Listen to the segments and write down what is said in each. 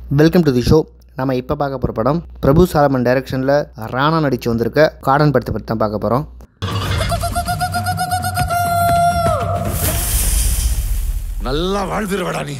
welcome to the show நம்ம இப்போ பார்க்க போகிற படம் பிரபு சாலமன் டைரக்ஷனில் ராணா நடித்து வந்திருக்க காடன் படத்தை பற்றி தான் பார்க்க போகிறோம் நல்லா வாழ்ந்துருவடா நீ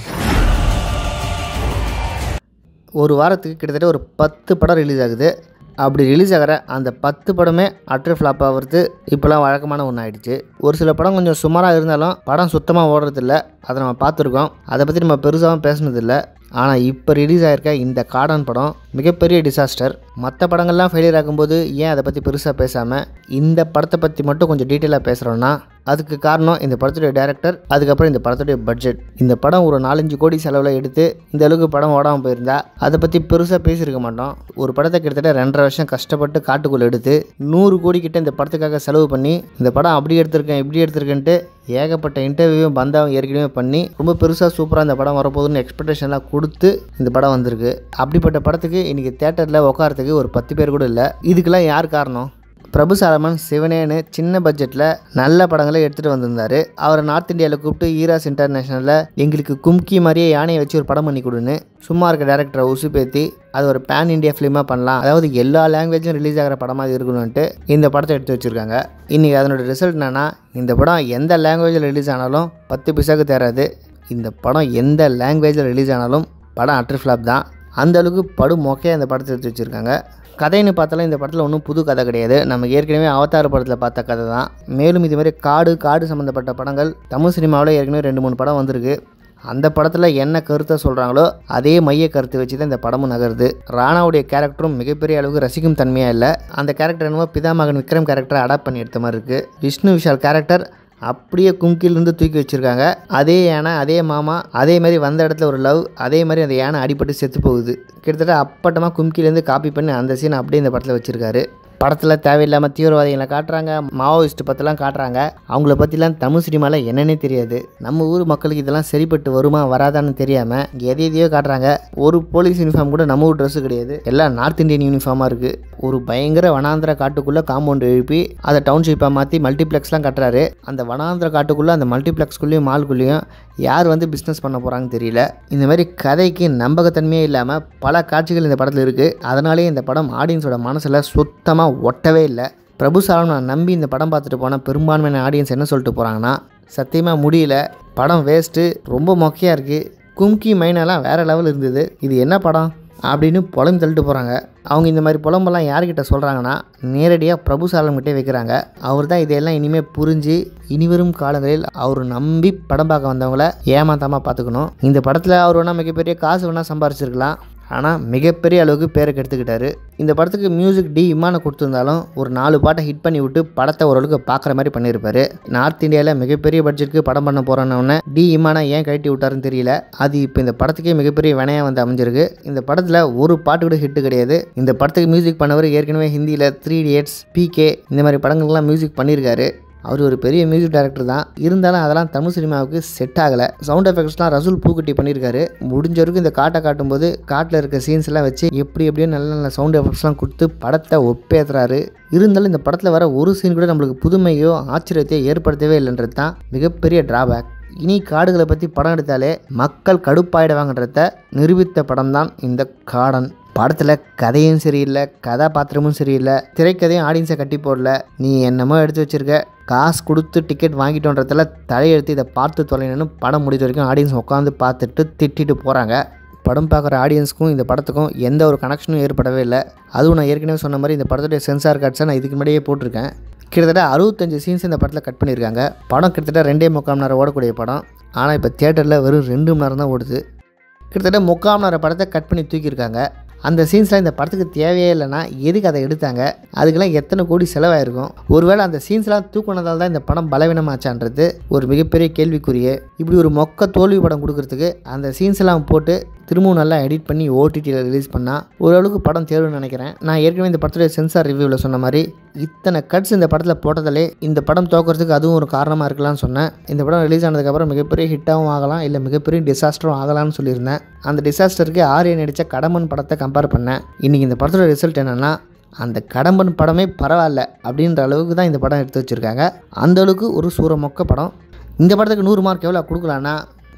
ஒரு வாரத்துக்கு கிட்டத்தட்ட ஒரு பத்து படம் ரிலீஸ் ஆகுது அப்படி ரிலீஸ் ஆகிற அந்த பத்து படமே அட்டர் ஃப்ளாப் ஆகிறது இப்போலாம் வழக்கமான ஒன்று ஆயிடுச்சு ஒரு சில படம் கொஞ்சம் சுமாராக இருந்தாலும் படம் சுத்தமாக ஓடுறதில்ல அதை நம்ம பார்த்துருக்கோம் அதை பற்றி நம்ம பெருசாகவும் பேசுனதில்ல ஆனால் இப்போ ரிலீஸ் ஆகிருக்க இந்த காடான் படம் மிகப்பெரிய டிசாஸ்டர் மற்ற படங்கள்லாம் ஃபெயிலியர் ஆகும்போது ஏன் அதை பற்றி பெருசாக பேசாமல் இந்த படத்தை பற்றி மட்டும் கொஞ்சம் டீட்டெயிலாக பேசுகிறோன்னா அதுக்கு காரணம் இந்த படத்துடைய டைரக்டர் அதுக்கப்புறம் இந்த படத்துடைய பட்ஜெட் இந்த படம் ஒரு நாலஞ்சு கோடி செலவில் எடுத்து இந்த அளவுக்கு படம் ஓடாமல் போயிருந்தா அதை பற்றி பெருசாக பேசியிருக்க மாட்டோம் ஒரு படத்தை கிட்டத்தட்ட ரெண்டரை வருஷம் கஷ்டப்பட்டு காட்டுக்குள்ளே எடுத்து நூறு கோடி கிட்ட இந்த படத்துக்காக செலவு பண்ணி இந்த படம் அப்படி எடுத்திருக்கேன் இப்படி எடுத்திருக்கேன்ட்டு ஏகப்பட்ட இன்டர்வியூவும் பந்தாவும் ஏற்கனவே பண்ணி ரொம்ப பெருசாக சூப்பராக இந்த படம் வரப்போகுதுன்னு எக்ஸ்பெக்டேஷன்லாம் கொடுத்து இந்த படம் வந்திருக்கு அப்படிப்பட்ட படத்துக்கு இன்றைக்கி தேட்டரில் உட்காரத்துக்கு ஒரு பத்து பேர் கூட இல்லை இதுக்கெல்லாம் யார் காரணம் பிரபு சாலமன் சிவனேன்னு சின்ன பட்ஜெட்டில் நல்ல படங்களை எடுத்துகிட்டு வந்திருந்தார் அவரை நார்த் இந்தியாவில் கூப்பிட்டு ஈராஸ் இன்டர்நேஷனலில் எங்களுக்கு கும்கி மாதிரியே யானையை வச்சு ஒரு படம் பண்ணி கொடுன்னு சும்மா இருக்க டேரக்டரை உசுப்பேத்தி அது ஒரு பேன் இந்தியா ஃபிலிமாக பண்ணலாம் அதாவது எல்லா லாங்குவேஜும் ரிலீஸ் ஆகிற படமாக இருக்கணும்ன்ட்டு இந்த படத்தை எடுத்து வச்சுருக்காங்க இன்றைக்கி அதனோட ரிசல்ட் என்னென்னா இந்த படம் எந்த லாங்குவேஜில் ரிலீஸ் ஆனாலும் பத்து பைசாவுக்கு தேராது இந்த படம் எந்த லாங்குவேஜில் ரிலீஸ் ஆனாலும் படம் அட்டர் ஃப்ளாப் தான் அந்த அளவுக்கு படு மொக்கையாக இந்த படத்தை எடுத்து வச்சுருக்காங்க கதைன்னு பார்த்தாலும் இந்த படத்தில் ஒன்றும் புது கதை கிடையாது நம்ம ஏற்கனவே அவதார படத்தில் பார்த்த கதை தான் மேலும் இது மாதிரி காடு காடு சம்மந்தப்பட்ட படங்கள் தமிழ் சினிமாவில் ஏற்கனவே ரெண்டு மூணு படம் வந்திருக்கு அந்த படத்தில் என்ன கருத்தை சொல்கிறாங்களோ அதே மைய கருத்தை வச்சு தான் இந்த படமும் நகருது ராணாவுடைய கேரக்டரும் மிகப்பெரிய அளவுக்கு ரசிக்கும் தன்மையாக இல்லை அந்த கேரக்டர் என்னமோ பிதாமகன் விக்ரம் கேரக்டரை அடாப்ட் பண்ணி எடுத்த மாதிரி இருக்குது விஷ்ணு விஷால் கேரக்டர் அப்படியே கும்கிலிருந்து தூக்கி வச்சுருக்காங்க அதே யானை அதே மாமா அதே மாதிரி வந்த இடத்துல ஒரு லவ் அதே மாதிரி அந்த யானை அடிபட்டு செத்து போகுது கிட்டத்தட்ட அப்பட்டமாக கும்கிலேருந்து காப்பி பண்ணி அந்த சீன் அப்படியே இந்த படத்தில் வச்சுருக்காரு படத்தில் தேவையில்லாமல் தீவிரவாதிகளை காட்டுறாங்க மாவோயிஸ்ட் பற்றிலாம் காட்டுறாங்க அவங்கள பற்றிலாம் தமிழ் சினிமாவில் என்னன்னே தெரியாது நம்ம ஊர் மக்களுக்கு இதெல்லாம் சரிப்பட்டு வருமா வராதான்னு தெரியாமல் எதை எதையோ காட்டுறாங்க ஒரு போலீஸ் யூனிஃபார்ம் கூட நம்ம ஊர் ட்ரெஸ்ஸு கிடையாது எல்லாம் நார்த் இந்தியன் யூனிஃபார்மாக இருக்குது ஒரு பயங்கர வனாந்திர காட்டுக்குள்ளே காம்பவுண்ட் எழுப்பி அதை டவுன்ஷிப்பாக மாற்றி மல்டிப்ளெக்ஸ்லாம் கட்டுறாரு அந்த வனாந்திர காட்டுக்குள்ளே அந்த மல்டிப்ளெக்ஸ்குள்ளேயும் மால்குள்ளேயும் யார் வந்து பிஸ்னஸ் பண்ண போகிறாங்கன்னு தெரியல இந்த மாதிரி கதைக்கு நம்பகத்தன்மையே இல்லாமல் பல காட்சிகள் இந்த படத்தில் இருக்குது அதனாலேயே இந்த படம் ஆடியன்ஸோட மனசில் சுத்தமாக ஒட்டவே இல்லை பிரபு சாலமன் நம்பி இந்த படம் பார்த்துட்டு போன பெரும்பான்மையான ஆடியன்ஸ் என்ன சொல்லிட்டு போகிறாங்கன்னா சத்தியமாக முடியல படம் வேஸ்ட்டு ரொம்ப மொக்கையாக இருக்குது கும்கி மைனெல்லாம் வேறு லெவல் இருந்தது இது என்ன படம் அப்படின்னு புலம்பு தள்ளிட்டு போகிறாங்க அவங்க இந்த மாதிரி புலம்பெல்லாம் யார்கிட்ட சொல்கிறாங்கன்னா நேரடியாக பிரபு சாலம்கிட்டே வைக்கிறாங்க அவர் தான் இதையெல்லாம் இனிமேல் புரிஞ்சு இனிவரும் காலங்களில் அவர் நம்பி படம் பார்க்க வந்தவங்கள ஏமாத்தாமல் பார்த்துக்கணும் இந்த படத்தில் அவர் வேணால் மிகப்பெரிய காசு வேணால் சம்பாரிச்சிருக்கலாம் ஆனால் மிகப்பெரிய அளவுக்கு பேரை கெடுத்துக்கிட்டாரு இந்த படத்துக்கு மியூசிக் டி இம்மான கொடுத்துருந்தாலும் ஒரு நாலு பாட்டை ஹிட் பண்ணி விட்டு படத்தை ஓரளவுக்கு பார்க்குற மாதிரி பண்ணியிருப்பாரு நார்த் இந்தியாவில் மிகப்பெரிய பட்ஜெட்டுக்கு படம் பண்ண போகிறோன்னொன்னே டி இம்மானா ஏன் கழட்டி விட்டாருன்னு தெரியல அது இப்போ இந்த படத்துக்கே மிகப்பெரிய வினையாக வந்து அமைஞ்சிருக்கு இந்த படத்தில் ஒரு பாட்டு கூட ஹிட்டு கிடையாது இந்த படத்துக்கு மியூசிக் பண்ணவர் ஏற்கனவே ஹிந்தியில் த்ரீ இடியட்ஸ் பிகே இந்த மாதிரி படங்கள்லாம் மியூசிக் பண்ணியிருக்காரு அவர் ஒரு பெரிய மியூசிக் டைரக்டர் தான் இருந்தாலும் அதெல்லாம் தமிழ் சினிமாவுக்கு செட் ஆகலை சவுண்ட் எஃபெக்ட்ஸ்லாம் ரசூல் பூக்குட்டி பண்ணியிருக்காரு முடிஞ்ச வரைக்கும் இந்த காட்டை காட்டும்போது காட்டில் இருக்க சீன்ஸ் எல்லாம் வச்சு எப்படி எப்படியோ நல்ல நல்ல சவுண்ட் எஃபெக்ட்ஸ்லாம் கொடுத்து படத்தை ஒப்பேத்துறாரு இருந்தாலும் இந்த படத்தில் வர ஒரு சீன் கூட நம்மளுக்கு புதுமையோ ஆச்சரியத்தையோ ஏற்படுத்தவே இல்லைன்றது தான் மிகப்பெரிய டிராபேக் இனி காடுகளை பற்றி படம் எடுத்தாலே மக்கள் கடுப்பாயிடுவாங்கன்றத நிரூபித்த படம் தான் இந்த காடன் படத்தில் கதையும் சரியில்லை கதாபாத்திரமும் சரியில்லை திரைக்கதையும் ஆடியன்ஸை கட்டி போடல நீ என்னமோ எடுத்து வச்சிருக்க காசு கொடுத்து டிக்கெட் வாங்கிட்டோன்றதுல தலையெழுத்து இதை பார்த்து தொலைணுன்னு படம் முடிஞ்ச வரைக்கும் ஆடியன்ஸ் உட்காந்து பார்த்துட்டு திட்டிட்டு போகிறாங்க படம் பார்க்குற ஆடியன்ஸ்க்கும் இந்த படத்துக்கும் எந்த ஒரு கனெக்ஷனும் ஏற்படவே இல்லை அதுவும் நான் ஏற்கனவே சொன்ன மாதிரி இந்த படத்துடைய சென்சார் கார்ட்ஸை நான் இதுக்கு முன்னாடியே போட்டிருக்கேன் கிட்டத்தட்ட அறுபத்தஞ்சு சீன்ஸ் இந்த படத்தில் கட் பண்ணியிருக்காங்க படம் கிட்டத்தட்ட ரெண்டே முக்கால் மணி நேரம் ஓடக்கூடிய படம் ஆனால் இப்போ தியேட்டரில் வெறும் ரெண்டு மணி நேரம் தான் ஓடுது கிட்டத்தட்ட முக்கால் மணி நேரம் படத்தை கட் பண்ணி தூக்கியிருக்காங்க அந்த சீன்ஸ்லாம் இந்த படத்துக்கு தேவையே இல்லைன்னா எதுக்கு அதை எடுத்தாங்க அதுக்கெல்லாம் எத்தனை கோடி செலவாயிருக்கும் ஒருவேளை அந்த சீன்ஸ்லாம் தூக்குனதால் தான் இந்த படம் பலவீனமாச்சான்றது ஒரு மிகப்பெரிய கேள்விக்குரிய இப்படி ஒரு மொக்க தோல்வி படம் கொடுக்கறதுக்கு அந்த சீன்ஸ் எல்லாம் போட்டு திரும்பவும் நல்லா எடிட் பண்ணி ஓடிடியில் ரிலீஸ் பண்ணால் ஓரளவுக்கு படம் தேர்வுன்னு நினைக்கிறேன் நான் ஏற்கனவே இந்த படத்துடைய சென்சார் ரிவ்யூவில் சொன்ன மாதிரி இத்தனை கட்ஸ் இந்த படத்தில் போட்டதாலே இந்த படம் தோக்கிறதுக்கு அதுவும் ஒரு காரணமாக இருக்கலாம்னு சொன்னேன் இந்த படம் ரிலீஸ் ஆனதுக்கப்புறம் மிகப்பெரிய ஹிட்டாகவும் ஆகலாம் இல்லை மிகப்பெரிய டிசாஸ்டரும் ஆகலாம்னு சொல்லியிருந்தேன் அந்த டிசாஸ்டருக்கு ஆரியன் நடித்த கடம்பன் படத்தை கம்பேர் பண்ணேன் இன்றைக்கி இந்த படத்தோட ரிசல்ட் என்னென்னா அந்த கடம்பன் படமே பரவாயில்ல அப்படின்ற அளவுக்கு தான் இந்த படம் எடுத்து வச்சுருக்காங்க அந்த அளவுக்கு ஒரு சூர மொக்க படம் இந்த படத்துக்கு நூறு மார்க் எவ்வளோ கொடுக்கலான்னா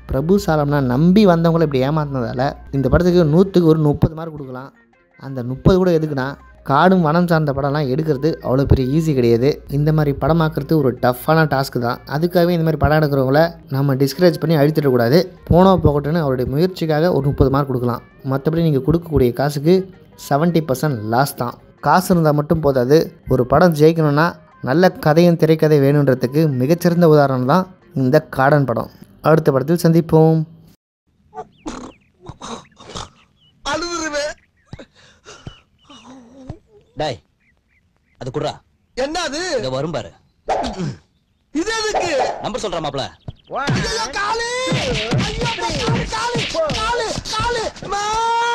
பிரபு சாலம்னா நம்பி வந்தவங்கள இப்படி ஏமாத்தினதால இந்த படத்துக்கு நூற்றுக்கு ஒரு முப்பது மார்க் கொடுக்கலாம் அந்த முப்பது கூட எதுக்குன்னா காடும் வனம் சார்ந்த படம்லாம் எடுக்கிறது அவ்வளோ பெரிய ஈஸி கிடையாது இந்த மாதிரி படமாக்குறது ஒரு டஃப்பான டாஸ்க்கு தான் அதுக்காகவே இந்த மாதிரி படம் எடுக்கிறவங்கள நம்ம டிஸ்கரேஜ் பண்ணி அழித்திடக்கூடாது போனோ போகட்டுன்னு அவருடைய முயற்சிக்காக ஒரு முப்பது மார்க் கொடுக்கலாம் மற்றபடி நீங்கள் கொடுக்கக்கூடிய காசுக்கு 70% பர்சன்ட் லாஸ் தான் காசு இருந்தால் மட்டும் போதாது ஒரு படம் ஜெயிக்கணும்னா நல்ல கதையும் திரைக்கதை வேணுன்றதுக்கு மிகச்சிறந்த உதாரணம் தான் இந்த காடன் படம் அடுத்த படத்தில் சந்திப்போம் அழுதுருவேன் டேய் அது குடுறா என்னது இங்க வரும் பாரு இது எதுக்கு நம்பர் சொல்ற மாப்ள ஐயோ காலு ஐயோ காலு காலு காலு காலு அம்மா